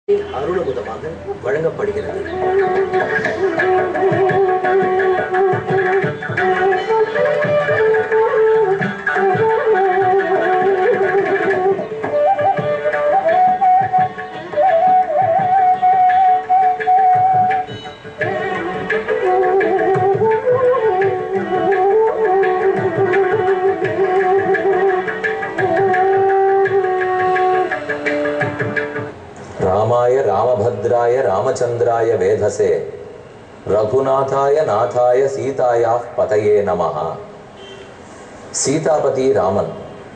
அருளமுதமாக வழங்கப்படுகிறது ராமாய ராமபத்ராய ராமச்சந்திராய வேதசே ரகுநாதாய நாதாய சீதாயா பதையே நமஹா சீதாபதி ராமன்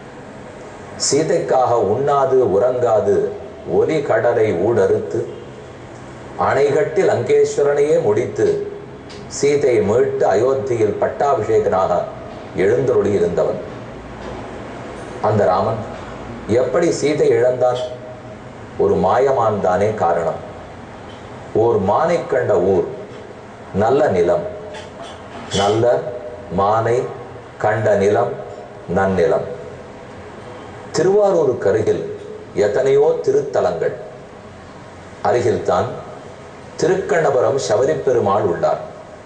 சீதைக்காக உண்ணாது உறங்காது ஒலி கடலை ஊடறுத்து அணைகட்டி லங்கேஸ்வரனையே முடித்து சீதை மீட்டு அயோத்தியில் பட்டாபிஷேகனாக எழுந்தருளி இருந்தவன் அந்த ராமன் எப்படி சீதை இழந்தான் ஒரு மாயமான் தானே காரணம் ஓர் மானை கண்ட ஊர் நல்ல நிலம் நல்ல மானை கண்ட நிலம் நன்னிலம் திருவாரூருக்கு அருகில் எத்தனையோ திருத்தலங்கள் அருகில்தான் திருக்கண்ணபுரம் சபரிப்பெருமாள் உள்ளார்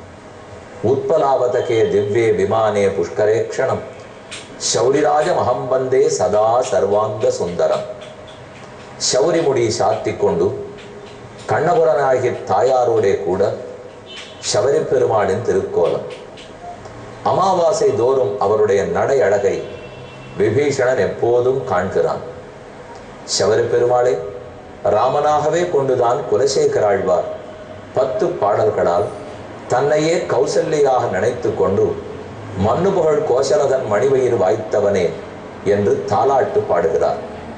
உத்பலாவதகே திவ்யே விமானே புஷ்கரேக்ஷணம் சௌரிராஜ மகம்பந்தே சதா சர்வாங்க சுந்தரம் சௌரிமுடி சாத்தி கொண்டு கண்ணபுரனாகிய தாயாரோடே கூட சபரி பெருமாளின் திருக்கோலம் அமாவாசை தோறும் அவருடைய நடை அழகை விபீஷணன் எப்போதும் காண்கிறான் சபரி பெருமாளை ராமனாகவே கொண்டுதான் குலசேகராழ்வார் பத்து பாடல்களால் தன்னையே கௌசல்யாக நினைத்து கொண்டு மண்ணு புகழ் கோசலதன் மணிவயிறு வாய்த்தவனே என்று தாலாட்டு பாடுகிறார்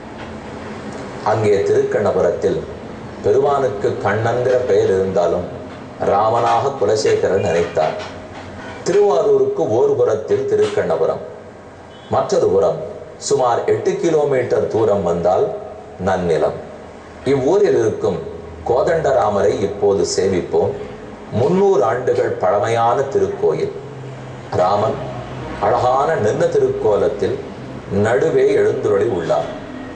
அங்கே திருக்கண்ணபுரத்தில் பெருமானுக்கு கண்ணன்கிற பெயர் இருந்தாலும் ராமனாக குலசேகரன் நினைத்தார் திருவாரூருக்கு ஒரு புறத்தில் திருக்கண்ணபுரம் மற்றொரு புறம் சுமார் எட்டு கிலோமீட்டர் தூரம் வந்தால் நன்னிலம் இவ்வூரில் இருக்கும் கோதண்டராமரை இப்போது சேவிப்போம் முன்னூறு ஆண்டுகள் பழமையான திருக்கோயில் ராமன் அழகான நின்ன திருக்கோலத்தில் நடுவே எழுந்துருளி உள்ளார்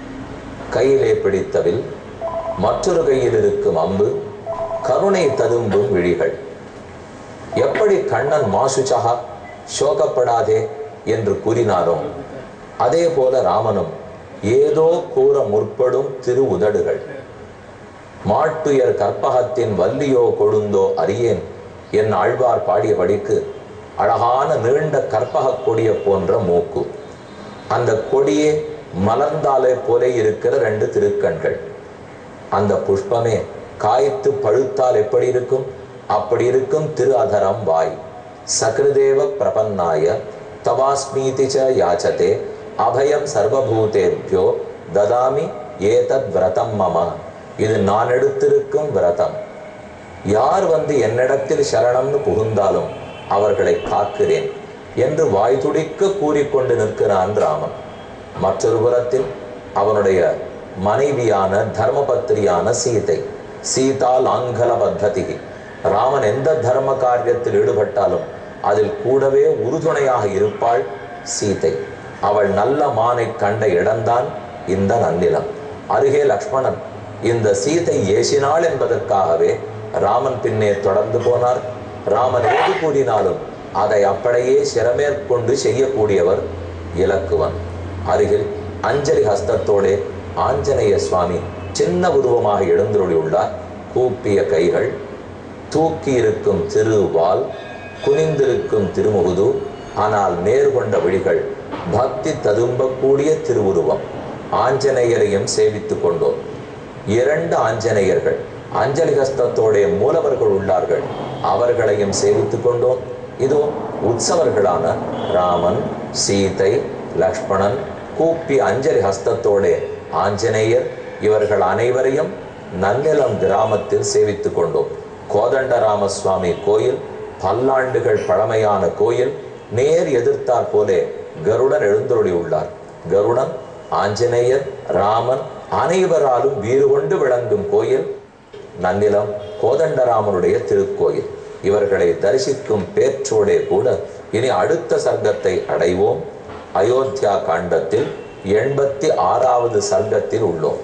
கையிலே பிடித்தவில் மற்றொரு கையில் இருக்கும் அம்பு கருணை ததும்பும் விழிகள் எப்படி கண்ணன் மாசுச்சகா சோகப்படாதே என்று கூறினாரோ அதே போல ராமனும் ஏதோ கூற முற்படும் திரு உதடுகள் மாட்டுயர் கற்பகத்தின் வல்லியோ கொழுந்தோ அறியேன் என் ஆழ்வார் பாடியபடிக்கு அழகான நீண்ட கற்பக கொடிய போன்ற மூக்கு அந்த கொடியே மலர்ந்தாலே போல இருக்கிற ரெண்டு திருக்கண்கள் அந்த புஷ்பமே காய்த்து பழுத்தால் எப்படி இருக்கும் அப்படி இருக்கும் திரு அதரம் வாய் சக்ருதேவ பிரபன்னாய தவாஸ்மீதி ச யாச்சதே அபயம் சர்வபூதேபியோ ததாமி ஏதத் விரதம் மம இது நான் எடுத்திருக்கும் விரதம் யார் வந்து என்னிடத்தில் சரணம்னு புகுந்தாலும் அவர்களை காக்கிறேன் என்று வாய் துடிக்க கூறிக்கொண்டு நிற்கிறான் ராமன் மற்றொரு புறத்தில் அவனுடைய மனைவியான தர்மபத்திரியான சீதை சீதா லாங்கல பத்ததி ராமன் எந்த தர்ம காரியத்தில் ஈடுபட்டாலும் அதில் கூடவே உறுதுணையாக இருப்பாள் சீதை அவள் நல்ல மானை கண்ட இடம்தான் இந்த நன்னிலம் அருகே லக்ஷ்மணன் இந்த சீதை ஏசினாள் என்பதற்காகவே ராமன் பின்னே தொடர்ந்து போனார் ராமன் ஏது கூறினாலும் அதை அப்படியே சிரமேற்கொண்டு செய்யக்கூடியவர் இலக்குவன் அருகில் அஞ்சலி ஹஸ்தத்தோடே ஆஞ்சநேய சுவாமி சின்ன உருவமாக எழுந்தருளியுள்ளார் கூப்பிய கைகள் தூக்கி இருக்கும் திருவால் குனிந்திருக்கும் திருமுகுது ஆனால் நேர்கொண்ட விழிகள் பக்தி ததும்பக்கூடிய திருவுருவம் ஆஞ்சநேயரையும் சேவித்துக் கொண்டோம் இரண்டு ஆஞ்சநேயர்கள் அஞ்சலி ஹஸ்தத்தோடைய மூலவர்கள் உள்ளார்கள் அவர்களையும் சேவித்துக் கொண்டோம் இதோ உற்சவர்களான ராமன் சீதை லக்ஷ்மணன் கூப்பி அஞ்சலி ஹஸ்தத்தோடே ஆஞ்சநேயர் இவர்கள் அனைவரையும் நன்னிலம் கிராமத்தில் சேவித்துக் கொண்டோம் கோதண்டராம சுவாமி கோயில் பல்லாண்டுகள் பழமையான கோயில் நேர் எதிர்த்தாற் போலே கருடன் எழுந்தருளி உள்ளார் கருடன் ஆஞ்சநேயர் ராமன் அனைவராலும் வீறு கொண்டு விளங்கும் கோயில் நன்னிலம் கோதண்டராமனுடைய திருக்கோயில் இவர்களை தரிசிக்கும் பேற்றோடே கூட இனி அடுத்த சர்க்கத்தை அடைவோம் அயோத்தியா காண்டத்தில் எண்பத்தி ஆறாவது சர்க்கத்தில் உள்ளோம்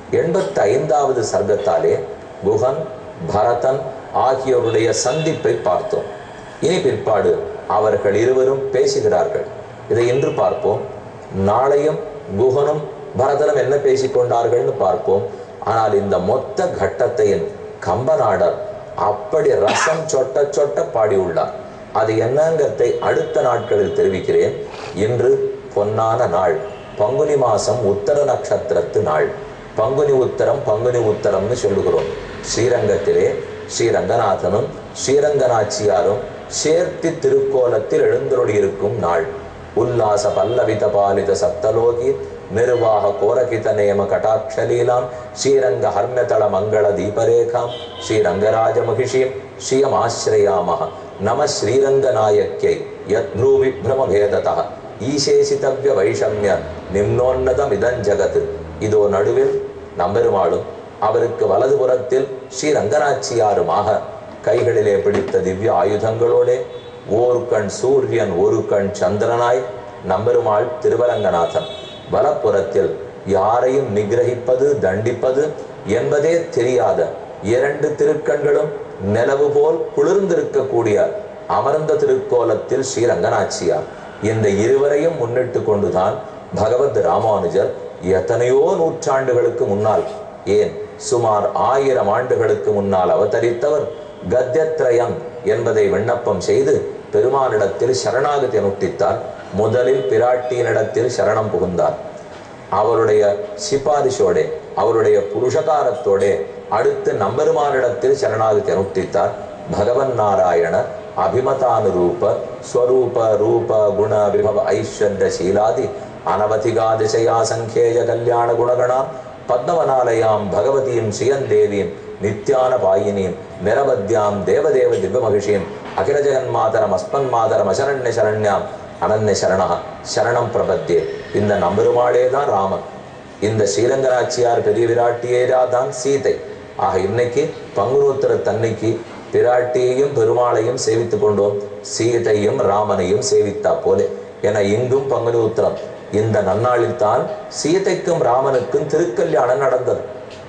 எண்பத்தி ஐந்தாவது சர்க்கத்தாலே குஹன் பரதன் ஆகியோருடைய சந்திப்பை பார்த்தோம் இனி பிற்பாடு அவர்கள் இருவரும் பேசுகிறார்கள் இதை இன்று பார்ப்போம் நாளையும் குஹனும் பரதனும் என்ன பேசிக்கொண்டார்கள்னு பார்ப்போம் ஆனால் இந்த மொத்த கட்டத்தையும் கம்பநாடர் அப்படி ரசம் சொட்ட சொட்ட பாடியுள்ளார் அது என்னங்கிறதை அடுத்த நாட்களில் தெரிவிக்கிறேன் இன்று பொன்னான நாள் பங்குனி மாசம் உத்தர நட்சத்திரத்து நாள் பங்குனி உத்தரம் பங்குனி உத்தரம்னு சொல்லுகிறோம் ஸ்ரீரங்கத்திலே ஸ்ரீரங்கநாதனும் ஸ்ரீரங்கநாச்சியாரும் சேர்த்தி திருக்கோலத்தில் எழுந்தருளி இருக்கும் நாள் உல்லாச பல்லவித பாலித சப்தலோகி நிர்வாக கோரகித நேம கட்டாட்சலீலாம் ஸ்ரீரங்க ஹர்மதள மங்கள தீபரேகாம் ஸ்ரீரங்கராஜ மகிஷீம் ஸ்ரீயமாசிரயாமः நம ஸ்ரீரங்கநாயக்யை யத்ரூ விப்ரம பேததः ஈசேசிதவ்ய வைஷம்ய நிம்னோன்னதம் இதஞ்சகத் இதோ நடுவில் நம்பெருமாளும் அவருக்கு வலதுபுறத்தில் ஸ்ரீ ரங்கநாச்சியாருமாக கைகளிலே பிடித்த திவ்ய ஆயுதங்களோடே ஓர் கண் சூரியன் ஒரு கண் சந்திரனாய் நம்பெருமாள் திருவரங்கநாதன் வலப்புறத்தில் யாரையும் நிகிரகிப்பது தண்டிப்பது என்பதே தெரியாத இரண்டு திருக்கண்களும் நிலவு போல் குளிர்ந்திருக்கக்கூடிய அமர்ந்த திருக்கோலத்தில் ஸ்ரீ ரங்கநாச்சியார் இந்த இருவரையும் முன்னிட்டு கொண்டுதான் பகவத் ராமானுஜர் எத்தனையோ நூற்றாண்டுகளுக்கு முன்னால் ஏன் சுமார் ஆயிரம் ஆண்டுகளுக்கு முன்னால் அவதரித்தவர் கத்தியத்ரயம் என்பதை விண்ணப்பம் செய்து பெருமானிடத்தில் சரணாகதி அனுஷ்டித்தார் முதலில் பிராட்டியினிடத்தில் சரணம் புகுந்தார் அவருடைய சிபாரிசோடே அவருடைய புருஷகாரத்தோடே அடுத்து நம்பெருமானிடத்தில் சரணாகதி அனுஷ்டித்தார் பகவன் நாராயண அபிமதானுரூப ஸ்வரூப ரூப குண விபவ ஐஸ்வர்ய சீலாதி அனவதிகாதிசயா சங்கேய கல்யாண குணகணாம் பத்மவனாலயாம் பகவதீம் ஸ்ரீயந்தேவீம் நித்யான பாயினீம் நிரவத்யாம் தேவதேவ திவ்ய மகிஷீம் அகில ஜெகன்மாதரம் அஸ்மன் மாதரம் அசரண்ய சரண்யாம் அனன்ய சரணா சரணம் பிரபத்தியே இந்த நம்பெருமாளே தான் ராமன் இந்த ஸ்ரீரங்கராட்சியார் பெரிய விராட்டியேரா தான் சீதை ஆக இன்னைக்கு பங்குனூத்திர தன்னைக்கு பிராட்டியையும் பெருமாளையும் சேவித்துக் கொண்டோம் சீதையும் ராமனையும் சேவித்தா போலே என இங்கும் பங்குனி உத்திரம் இந்த நன்னாளில் தான் சீதைக்கும் ராமனுக்கும் திருக்கல்யாணம் நடந்தது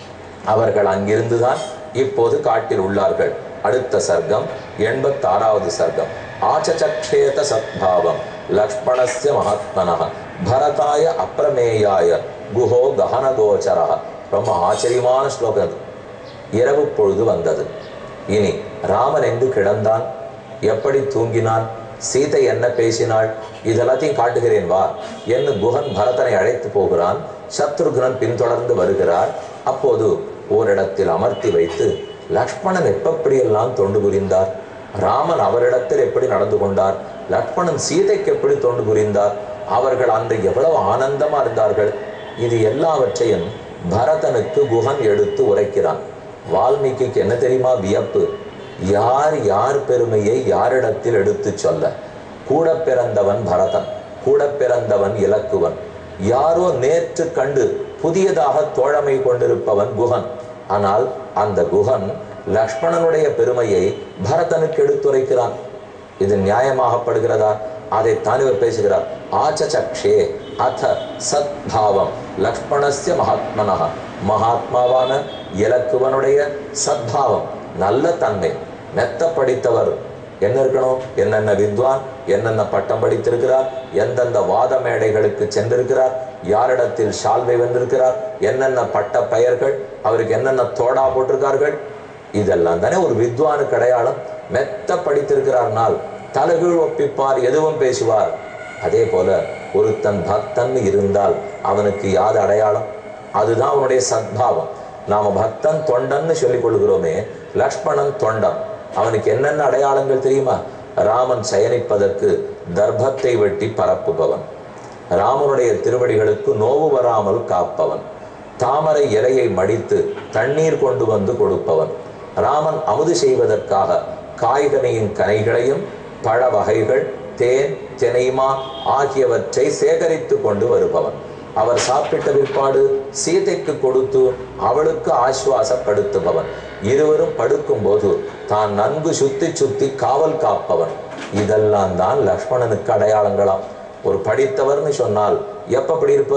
அவர்கள் அங்கிருந்துதான் இப்போது காட்டில் உள்ளார்கள் அடுத்த சர்க்கம் எண்பத்தாறாவது சர்க்கம் ஆச்சச்சக்ஷேத சத்பாவம் லக்ஷ்மணஸ்ய மகாத்மனः பரதாய அப்பிரமேயாய குஹோ ககனகோச்சரः ரொம்ப ஆச்சரியமான ஸ்லோகம் அது இரவு பொழுது வந்தது இனி ராமன் எங்கு கிடந்தான் எப்படி தூங்கினான் சீதை என்ன பேசினாள் இதெல்லாத்தையும் காட்டுகிறேன் வா என்று குஹன் பரதனை அழைத்து போகிறான் சத்ருகுணன் பின்தொடர்ந்து வருகிறார் அப்போது ஓரிடத்தில் அமர்த்தி வைத்து லக்ஷ்மணன் எப்படியெல்லாம் தொண்டு புரிந்தார் ராமன் அவரிடத்தில் எப்படி நடந்து கொண்டார் லக்ஷ்மணன் சீதைக்கு எப்படி தொண்டு புரிந்தார் அவர்கள் அன்று எவ்வளவு ஆனந்தமா இருந்தார்கள் இது எல்லாவற்றையும் பரதனுக்கு குஹன் எடுத்து உரைக்கிறான் வால்மீகிக்கு என்ன தெரியுமா வியப்பு யார் யார் பெருமையை யாரிடத்தில் எடுத்து சொல்ல கூட பிறந்தவன் பரதன் கூட பிறந்தவன் இலக்குவன் யாரோ நேற்று கண்டு புதியதாக தோழமை கொண்டிருப்பவன் குஹன் ஆனால் அந்த குஹன் லக்ஷ்மணனுடைய பெருமையை பரதனுக்கு எடுத்துரைக்கிறான் இது நியாயமாகப்படுகிறதா அதைத்தான் இவர் பேசுகிறார் ஆச்சச்சக்ஷே அத சத்பாவம் லக்ஷ்மணஸ்ய மகாத்மனः மகாத்மாவான இலக்குவனுடைய சத்பாவம் நல்ல தன்மை மெத்த படித்தவர் என்ன இருக்கணும் என்னென்ன வித்வான் என்னென்ன பட்டம் படித்திருக்கிறார் எந்தெந்த வாத மேடைகளுக்கு சென்றிருக்கிறார் யாரிடத்தில் ஷால்வை வந்திருக்கிறார் என்னென்ன பட்ட பெயர்கள் அவருக்கு என்னென்ன தோடா போட்டிருக்கார்கள் இதெல்லாம் தானே ஒரு வித்வானுக்கு அடையாளம் மெத்த படித்திருக்கிறார்னால் தலைகீழ் ஒப்பிப்பார் எதுவும் பேசுவார் அதே போல ஒருத்தன் பக்தன் இருந்தால் அவனுக்கு யாது அடையாளம் அதுதான் அவனுடைய சத்பாவம் நாம பக்தன் தொண்டன்னு சொல்லிக் கொள்கிறோமே லக்ஷ்மணன் தொண்டன் அவனுக்கு என்னென்ன அடையாளங்கள் தெரியுமா ராமன் சயனிப்பதற்கு தர்ப்பத்தை வெட்டி பரப்புபவன் ராமனுடைய திருவடிகளுக்கு நோவு வராமல் காப்பவன் தாமரை இலையை மடித்து தண்ணீர் கொண்டு வந்து கொடுப்பவன் ராமன் அமுது செய்வதற்காக காய்கனியின் கனைகளையும் பழ வகைகள் தேன் தினைமா ஆகியவற்றை சேகரித்து கொண்டு வருபவன் அவர் சாப்பிட்ட பிற்பாடு சீதைக்கு கொடுத்து அவளுக்கு ஆசுவாசப்படுத்துபவன் இருவரும் படுக்கும்போது தான் நன்கு சுத்தி சுத்தி காவல் காப்பவன் இதெல்லாம் தான் லக்ஷ்மணனுக்கு அடையாளங்களாம் ஒரு படித்தவர்னு சொன்னால் எப்ப அப்படி இருப்பார்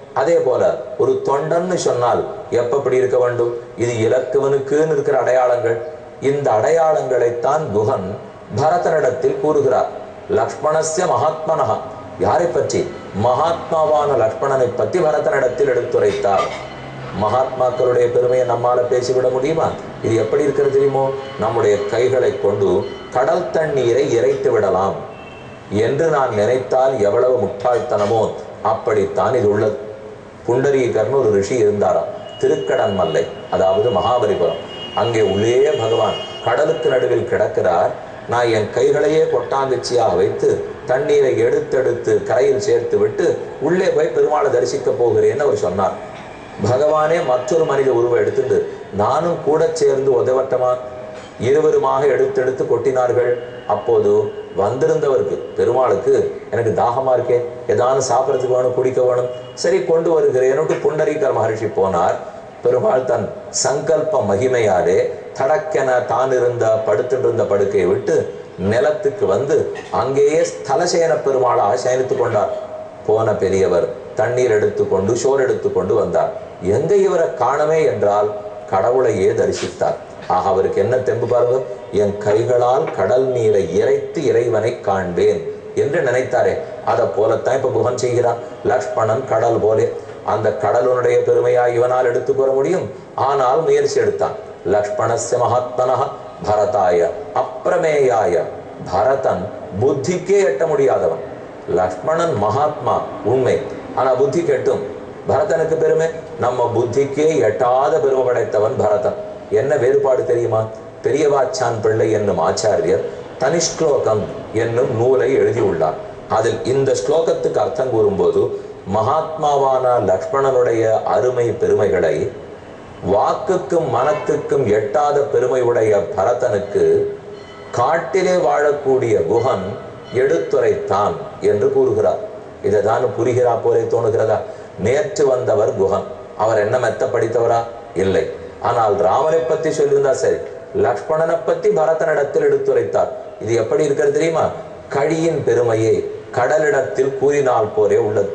அதே போல ஒரு தொண்டன்னு சொன்னால் எப்படி இருக்க வேண்டும் இது இலக்குவனுக்குன்னு இருக்கிற அடையாளங்கள் இந்த அடையாளங்களைத்தான் குஹன் பரதனிடத்தில் கூறுகிறார் லக்ஷ்மணஸ்ய மகாத்மனஹா யாரை பற்றி மகாத்மாவான லக்ஷ்மணனை பற்றி பரதனிடத்தில் எடுத்துரைத்தார் மகாத்மாக்களுடைய பெருமையை நம்மால பேசிவிட முடியுமா இது எப்படி இருக்கிறது தெரியுமோ நம்முடைய கைகளை கொண்டு கடல் தண்ணீரை இறைத்து விடலாம் என்று நான் நினைத்தால் எவ்வளவு முட்டாள்தனமோ அப்படித்தான் இது உள்ளது புண்டரீகர்னு ஒரு ரிஷி இருந்தாராம் திருக்கடன் மல்லை அதாவது மகாபலிபுரம் அங்கே உள்ளே பகவான் கடலுக்கு நடுவில் கிடக்கிறார் நான் என் கைகளையே கொட்டாங்கச்சியாக வைத்து தண்ணீரை எடுத்தெடுத்து கரையில் சேர்த்து விட்டு உள்ளே போய் பெருமாளை தரிசிக்க போகிறேன்னு அவர் சொன்னார் பகவானே மற்றொரு மனித உருவம் எடுத்துட்டு நானும் கூட சேர்ந்து உதவட்டமா இருவருமாக எடுத்தெடுத்து கொட்டினார்கள் அப்போது வந்திருந்தவருக்கு பெருமாளுக்கு எனக்கு தாகமா இருக்கே ஏதாவது சாப்பிட்றதுக்கு வேணும் குடிக்க வேணும் சரி கொண்டு வருகிறேன்னுட்டு புண்டரீகர் மகர்ஷி போனார் பெருமாள் தன் சங்கல்ப மகிமையாலே தடக்கென தான் இருந்த படுத்துட்டு இருந்த படுக்கையை விட்டு நிலத்துக்கு வந்து அங்கேயே ஸ்தலசேன பெருமாளாக சயனித்துக் கொண்டார் போன பெரியவர் தண்ணீர் எடுத்துக்கொண்டு சோறு எடுத்துக்கொண்டு வந்தார் எங்க இவரை காணவே என்றால் கடவுளையே தரிசித்தார் ஆக அவருக்கு என்ன தெம்பு பாருங்க என் கைகளால் கடல் நீரை இறைத்து இறைவனை காண்பேன் என்று நினைத்தாரே அதை போலத்தான் இப்ப குகன் செய்கிறான் லக்ஷ்மணன் கடல் போலே அந்த கடலுடைய பெருமையா இவனால் எடுத்துக் வர முடியும் ஆனால் முயற்சி எடுத்தான் லக்ஷ்மணஸ்ய மகாத்மனः பரதாய அப்பிரமேயாய பரதன் புத்திக்கே எட்ட முடியாதவன் லக்ஷ்மணன் மகாத்மா உண்மை ஆனா புத்தி கெட்டும் பரதனுக்கு பெருமை நம்ம புத்திக்கே எட்டாத பெருமை படைத்தவன் பரதன் என்ன வேறுபாடு தெரியுமா பெரியவாச்சான் பிள்ளை என்னும் ஆச்சாரியர் தனிஷ்லோகம் என்னும் நூலை எழுதியுள்ளார் அதில் இந்த ஸ்லோகத்துக்கு அர்த்தம் கூறும்போது மகாத்மாவான லக்ஷ்மணனுடைய அருமை பெருமைகளை வாக்குக்கும் மனத்துக்கும் எட்டாத பெருமையுடைய பரதனுக்கு காட்டிலே வாழக்கூடிய குஹன் எடுத்துரைத்தான் என்று கூறுகிறார் இதை தான் புரிகிறா போலே தோணுகிறதா நேற்று வந்தவர் குஹன் அவர் என்ன மெத்த படித்தவரா இல்லை ஆனால் ராமனை பத்தி சொல்லியிருந்தா சரி லக்ஷ்மணனை பத்தி பரதனிடத்தில் எடுத்துரைத்தார் இது எப்படி இருக்கிறது தெரியுமா கழியின் பெருமையை கடலிடத்தில் கூறினால் போலே உள்ளது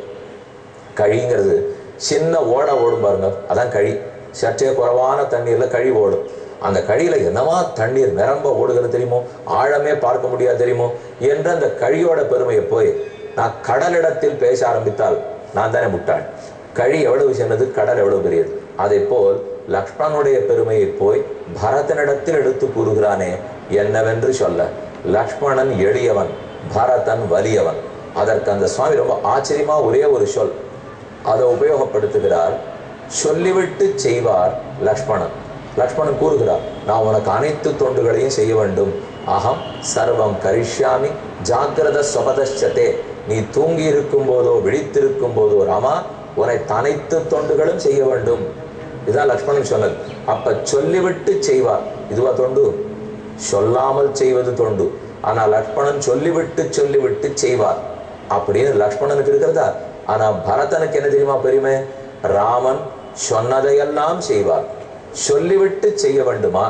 கழிங்கிறது சின்ன ஓட ஓடும் பாருங்க அதான் கழி சற்றே குறைவான தண்ணீர்ல கழி ஓடும் அந்த கழியில என்னவா தண்ணீர் நிரம்ப ஓடுகிறது தெரியுமோ ஆழமே பார்க்க முடியாது தெரியுமோ என்று அந்த கழியோட பெருமையை போய் நான் கடலிடத்தில் பேச ஆரம்பித்தால் நான் தானே முட்டாள் கழி எவ்வளவு சின்னது கடல் எவ்வளவு பெரியது அதை போல் லக்ஷ்மணனுடைய பெருமையை போய் பரதனிடத்தில் எடுத்து கூறுகிறானே என்னவென்று சொல்ல லக்ஷ்மணன் எளியவன் பரதன் வலியவன் அதற்கு அந்த சுவாமி ரொம்ப ஆச்சரியமா ஒரே ஒரு சொல் அதை உபயோகப்படுத்துகிறார் சொல்லிவிட்டு செய்வார் லக்ஷ்மணன் லக்ஷ்மணன் கூறுகிறார் நான் உனக்கு அனைத்து தொண்டுகளையும் செய்ய வேண்டும் அகம் சர்வம் கரிஷ்யாமி ஜாக்கிரத சொபதச்சதே நீ தூங்கி இருக்கும் போதோ விழித்திருக்கும் போதோ ராமா உனக்கு அனைத்து தொண்டுகளும் செய்ய வேண்டும் இதுதான் லக்ஷ்மணன் சொன்னது அப்ப சொல்லிவிட்டு செய்வார் இதுவா தொண்டு சொல்லாமல் செய்வது தொண்டு ஆனா லக்ஷ்மணன் சொல்லிவிட்டு சொல்லிவிட்டு செய்வார் அப்படின்னு லக்ஷ்மணனுக்கு இருக்கிறதா ஆனா பரதனுக்கு என்ன தெரியுமா பெருமை ராமன் சொன்னதையெல்லாம் செய்வார் சொல்லிவிட்டு செய்ய வேண்டுமா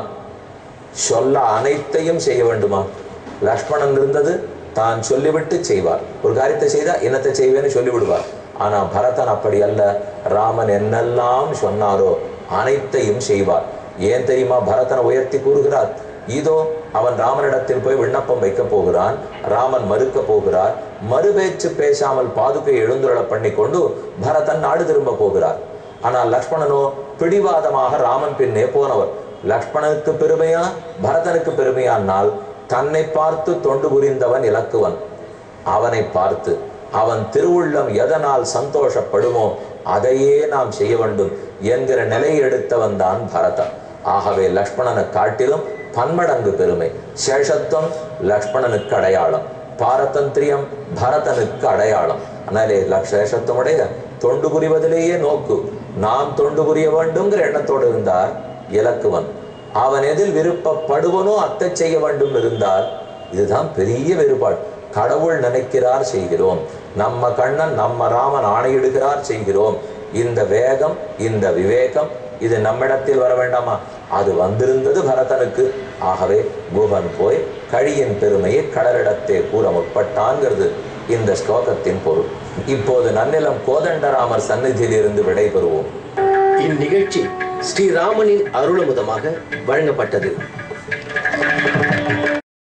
சொல்ல அனைத்தையும் செய்ய வேண்டுமா லக்ஷ்மணன் இருந்தது தான் சொல்லிவிட்டு செய்வார் ஒரு காரியத்தை செய்தா என்னத்தை செய்வேன்னு சொல்லிவிடுவார் ஆனா பரதன் அப்படி அல்ல ராமன் என்னெல்லாம் சொன்னாரோ அனைத்தையும் செய்வார் ஏன் தெரியுமா பரதனை உயர்த்தி கூறுகிறார் இதோ அவன் ராமனிடத்தில் போய் விண்ணப்பம் வைக்க போகிறான் ராமன் மறுக்க போகிறார் மறுபேச்சு பேசாமல் பாதுகை எழுந்துருள பண்ணி கொண்டு பரதன் நாடு திரும்ப போகிறார் ஆனால் லக்ஷ்மணனோ பிடிவாதமாக ராமன் பின்னே போனவர் லக்ஷ்மணனுக்கு பெருமையா பரதனுக்கு பெருமையானால் தன்னை பார்த்து தொண்டு புரிந்தவன் இலக்குவன் அவனை பார்த்து அவன் திருவுள்ளம் எதனால் சந்தோஷப்படுமோ அதையே நாம் செய்ய வேண்டும் என்கிற நிலையை எடுத்தவன் தான் பரதன் ஆகவே லக்ஷ்மணனை காட்டிலும் பன்மடங்கு பெருமை சேஷத்துவம் லக்ஷ்மணனுக்கு அடையாளம் பாரதந்திரியம் பரதனுக்கு அடையாளம் அதனாலே சேஷத்துவமுடைய தொண்டு புரிவதிலேயே நோக்கு நாம் தொண்டு புரிய வேண்டும்ங்கிற எண்ணத்தோடு இருந்தார் இலக்குவன் அவன் எதில் விருப்பப்படுவனோ அத்தை செய்ய வேண்டும் இருந்தார் இதுதான் பெரிய வேறுபாடு கடவுள் நினைக்கிறார் செய்கிறோம் நம்ம கண்ணன் நம்ம ராமன் ஆணையிடுகிறார் செய்கிறோம் இந்த வேகம் இந்த விவேகம் இது நம்மிடத்தில் வர வேண்டாமா அது வந்திருந்தது பரதனுக்கு ஆகவே குகன் போய் கழியின் பெருமையை கடலிடத்தே கூற முற்பட்டான்கிறது இந்த ஸ்லோகத்தின் பொருள் இப்போது நன்னிலம் கோதண்டராமர் சந்நிதியிலிருந்து விடைபெறுவோம் இந்நிகழ்ச்சி ஸ்ரீராமனின் அருளமுதமாக வழங்கப்பட்டது